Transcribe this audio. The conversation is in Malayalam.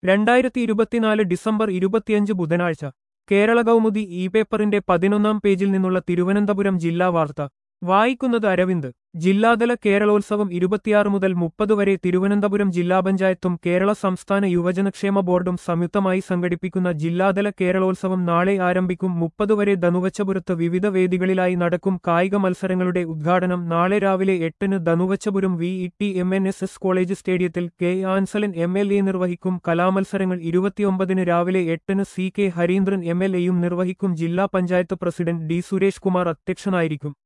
രണ്ടായിരത്തി ഇരുപത്തിനാല് ഡിസംബർ ഇരുപത്തിയഞ്ച് ബുധനാഴ്ച കേരള കൗമുദി ഇ പേപ്പറിന്റെ പതിനൊന്നാം പേജിൽ നിന്നുള്ള തിരുവനന്തപുരം ജില്ലാ വാർത്ത വായിക്കുന്നത് അരവിന്ദ് ജില്ലാതല കേരളോത്സവം ഇരുപത്തിയാറ് മുതൽ മുപ്പത് വരെ തിരുവനന്തപുരം ജില്ലാ പഞ്ചായത്തും കേരള സംസ്ഥാന യുവജനക്ഷേമ ബോർഡും സംയുക്തമായി സംഘടിപ്പിക്കുന്ന ജില്ലാതല കേരളോത്സവം നാളെ ആരംഭിക്കും മുപ്പത് വരെ ധനുവച്ചപുരത്ത് വിവിധ വേദികളിലായി നടക്കും കായിക മത്സരങ്ങളുടെ ഉദ്ഘാടനം നാളെ രാവിലെ എട്ടിന് Dhanuvachapuram V E T M N S S college സ്റ്റേഡിയത്തിൽ K Ansalan M L A നിർവഹിക്കും കലാമത്സരങ്ങൾ ഇരുപത്തിയൊമ്പതിന് രാവിലെ എട്ടിന് C K Harindran M L എയും നിർവഹിക്കും ജില്ലാ പഞ്ചായത്ത് പ്രസിഡന്റ് ഡി സുരേഷ് കുമാർ അധ്യക്ഷനായിരിക്കും